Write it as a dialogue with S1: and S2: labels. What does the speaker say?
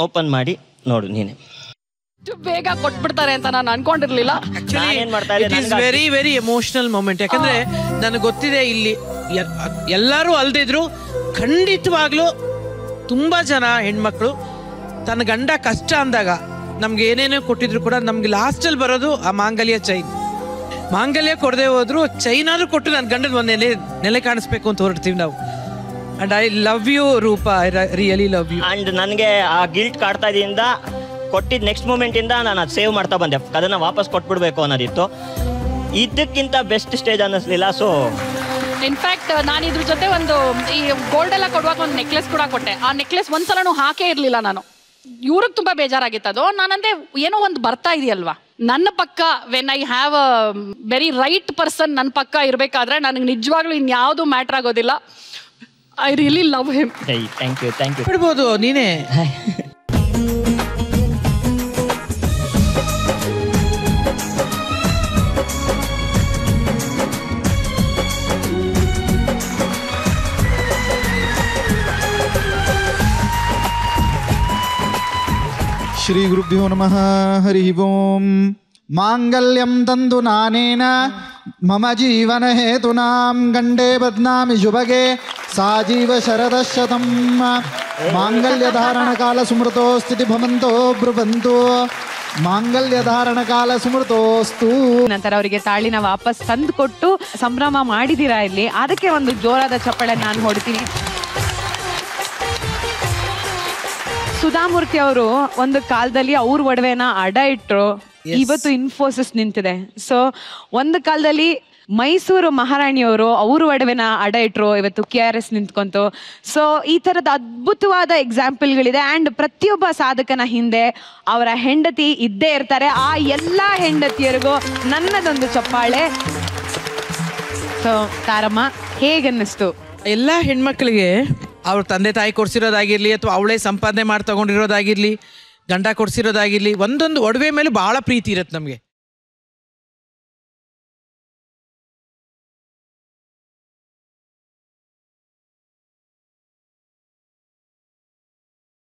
S1: open ಮಾಡಿ ನೋಡು ನೀನೆ
S2: ಇಷ್ಟು ಬೇಗ ಕೊಟ್ಬಿಡ್ತಾರೆ ಅಂತ ನಾನು ಅನ್ಕೊಂಡಿರ್ಲಿಲ್ಲ
S1: ನಾನೇನ್ ಮಾಡ್ತಾ ಇದ್ದೆ
S3: ಇಟ್ ಈಸ್
S1: ನನ್ಗೆ
S3: ವೆರಿ ವೆರಿ ಎಮೋಷನಲ್ ಮೂಮೆಂಟ್ ಯಾಕಂದ್ರೆ ನನಗೆ ಗೊತ್ತಿದೆ ಇಲ್ಲಿ ಎ- ಎಲ್ಲರೂ ಅಲ್ದಿದ್ರು ಖಂಡಿತವಾಗ್ಲೂ ತುಂಬಾ ಜನ ಹೆಣ್ಮಕ್ಳು ತನ್ನ ಗಂಡ ಕಷ್ಟ ಅಂದಾಗ ನಮ್ಗೆ ಏನೇನೋ ಕೊಟ್ಟಿದ್ರು ಕೂಡ ನಮ್ಗೆ ಲಾಸ್ಟಲ್ಲಿ ಬರೋದು ಆ ಮಾಂಗಲ್ಯ ಚೈನ್ ಮಾಂಗಲ್ಯ ಕೊಡದೆ ಹೋದ್ರು ಚೈನಾದ್ರು ಕೊಟ್ಟು ನನ್ನ ಗಂಡನ ಒಂದು ನೆಲೆ ನೆಲೆ ಕಾಣಿಸ್ಬೇಕು ಅಂತ ಹೊರಡ್ತೀವಿ ನಾವು and I love you Roopa I really love you
S1: and ನನಗೆ ಆ ಗಿಲ್ಟ್ ಕಾಡ್ತಾ ಇದೆಯಿಂದ ಕೊಟ್ಟಿದ್ದ ನೆಕ್ಸ್ಟ್ ಮೂಮೆಂಟಿಂದ ನಾನು ಅದು ಸೇವ್ ಮಾಡ್ತಾ ಬಂದೆ ಅದನ್ನು ವಾಪಸ್ ಕೊಟ್ಬಿಡ್ಬೇಕು ಅನ್ನೋದಿತ್ತು ಇದಕ್ಕಿಂತ ಬೆಸ್ಟ್ ಸ್ಟೇಜ್ ಅನ್ನಿಸ್ಲಿಲ್ಲ ಸೊ
S2: ಇನ್ಫ್ಯಾಕ್ಟ್ ನಾನು ಇದ್ರ ಜೊತೆ ಒಂದು ಈ ಗೋಲ್ಡ್ ಎಲ್ಲ ಕೊಡುವಾಗ ಒಂದು ನೆಕ್ಲೆಸ್ ಕೂಡ ಕೊಟ್ಟೆ ಆ ನೆಕ್ಲೆಸ್ ಒಂದ್ಸಲನೂ ಹಾಕೇ ಇರ್ಲಿಲ್ಲ ನಾನು ಇವ್ರಿಗೆ ತುಂಬಾ ಬೇಜಾರಾಗಿತ್ತು ಅದು ನಾನಂದೆ ಏನೋ ಒಂದು ಬರ್ತಾ ಇದೆಯಲ್ವಾ ನನ್ನ ಪಕ್ಕ when I have a very right person ನನ್ನ ಪಕ್ಕ ಇರಬೇಕಾದ್ರೆ ನನಗೆ ನಿಜವಾಗ್ಲೂ ಇನ್ಯಾವುದು ಮ್ಯಾಟ್ರ್ ಆಗೋದಿಲ್ಲ I really love him
S1: thank you thank you
S3: ಬಿಡ್ಬೋದು ನೀನೇ
S4: ಶ್ರೀಗುರುಭ್ಯೋ ನಮಃ ಹರಿ ಓಂ ಮಾಂಗಲ್ಯಂ ತಂದು ನಾನೇನ ಮಮ ಜೀವನ ಹೇತುನಾಂ ಗಂಡೇ ಬದ್ನಾಮಿ ಶುಭಗೆ ಸಾ ಜೀವ ಶರದ ಶತಂ ಮಾಂಗಲ್ಯ ಧಾರಣ ಕಾಲ ಸುಮೃತೋ ಸ್ಥಿತಿ ಭವಂತೋ ಬ್ರುವಂತು ಮಾಂಗಲ್ಯ ಧಾರಣ ಕಾಲ ಸುಮೃತೋಸ್ತು
S5: ನಂತರ ಅವರಿಗೆ ತಾಳಿನ ವಾಪಸ್ ತಂದು ಕೊಟ್ಟು ಸಂಭ್ರಮ ಮಾಡಿದೀರಾ ಇಲ್ಲಿ ಅದಕ್ಕೆ ಒಂದು ಜೋರಾದ ಚಪ್ಪಳೆ ನಾನು ಹೊಡ್ತೀನಿ ಸುಧಾಮೂರ್ತಿ ಅವರು ಒಂದು ಕಾಲದಲ್ಲಿ ಅವ್ರ ಒಡವೆನ ಅಡ ಇಟ್ರು ಇವತ್ತು ಇನ್ಫೋಸಿಸ್ ನಿಂತಿದೆ ಸೊ ಒಂದು ಕಾಲದಲ್ಲಿ ಮೈಸೂರು ಮಹಾರಾಣಿಯವರು ಅವ್ರ ಒಡವೆನ ಅಡ ಇಟ್ರು ಇವತ್ತು ಕೆ ಆರ್ ಎಸ್ ನಿಂತ್ಕೊಂತು ಸೊ ಈ ಥರದ ಅದ್ಭುತವಾದ ಎಕ್ಸಾಂಪಲ್ಗಳಿದೆ ಆ್ಯಂಡ್ ಪ್ರತಿಯೊಬ್ಬ ಸಾಧಕನ ಹಿಂದೆ ಅವರ ಹೆಂಡತಿ ಇದ್ದೇ ಇರ್ತಾರೆ ಆ ಎಲ್ಲ ಹೆಂಡತಿಯರಿಗೂ ನನ್ನದೊಂದು ಚಪ್ಪಾಳೆ ಸೊ ತಾರಮ್ಮ ಹೇಗನ್ನಿಸ್ತು
S3: ಎಲ್ಲ ಹೆಣ್ಮಕ್ಳಿಗೆ ಅವ್ರ ತಂದೆ ತಾಯಿ ಕೊಡ್ಸಿರೋದಾಗಿರ್ಲಿ ಅಥವಾ ಅವಳೇ ಸಂಪಾದನೆ ಮಾಡಿ ತಗೊಂಡಿರೋದಾಗಿರ್ಲಿ ಗಂಡ ಕೊಡ್ಸಿರೋದಾಗಿರ್ಲಿ ಒಂದೊಂದು ಒಡವೆ ಮೇಲೆ ಬಹಳ ಪ್ರೀತಿ ಇರುತ್ತೆ ನಮಗೆ